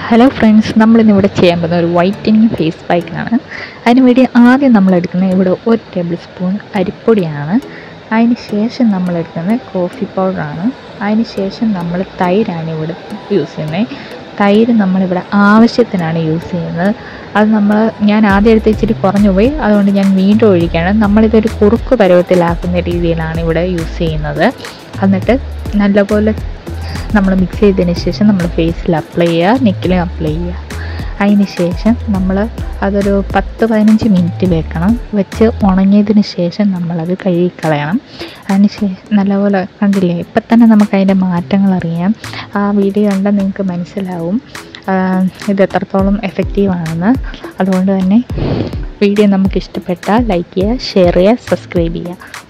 hello friends നമ്മളിന്നിവിടെ ചെയ്യാൻ പോകുന്ന ഒരു വൈറ്റനിങ് ഫേസ് പാക്കാണ് അതിന് വേണ്ടി ആദ്യം നമ്മൾ എടുക്കുന്നത് ഇവിടെ ഒരു ടേബിൾ സ്പൂൺ അരിപ്പൊടിയാണ് അതിന് ശേഷം നമ്മൾ എടുക്കുന്നത് കോഫി പൗഡറാണ് അതിന് ശേഷം നമ്മൾ തൈരാണ് ഇവിടെ യൂസ് ചെയ്യുന്നത് തൈര് നമ്മളിവിടെ ആവശ്യത്തിനാണ് യൂസ് ചെയ്യുന്നത് അത് നമ്മൾ ഞാൻ ആദ്യം എടുത്ത് ഇച്ചിരി കുറഞ്ഞു പോയി അതുകൊണ്ട് ഞാൻ വീണ്ടും ഒഴിക്കുകയാണ് നമ്മളിതൊരു കുറുക്ക് പരുവത്തിലാക്കുന്ന രീതിയിലാണ് ഇവിടെ യൂസ് ചെയ്യുന്നത് എന്നിട്ട് നല്ലപോലെ നമ്മൾ മിക്സ് ചെയ്തതിന് ശേഷം നമ്മൾ ഫേസിൽ അപ്ലൈ ചെയ്യുക നെക്കിലും അപ്ലൈ ചെയ്യുക അതിന് ശേഷം നമ്മൾ അതൊരു പത്ത് പതിനഞ്ച് മിനിറ്റ് വെക്കണം വെച്ച് ഉണങ്ങിയതിന് ശേഷം നമ്മളത് കഴുകിക്കളയണം അതിന് ശേഷം നല്ലപോലെ കണ്ടില്ലേ ഇപ്പം തന്നെ നമുക്ക് അതിൻ്റെ മാറ്റങ്ങൾ അറിയാം ആ വീഡിയോ കണ്ടാൽ നിങ്ങൾക്ക് മനസ്സിലാവും ആ, ഇത് എത്രത്തോളം എഫക്റ്റീവ് ആണെന്ന് അതുകൊണ്ട് തന്നെ വീഡിയോ നമുക്ക് ഇഷ്ടപ്പെട്ടാൽ ലൈക്ക് ചെയ്യുക ഷെയർ ചെയ്യുക സബ്സ്ക്രൈബ് ചെയ്യുക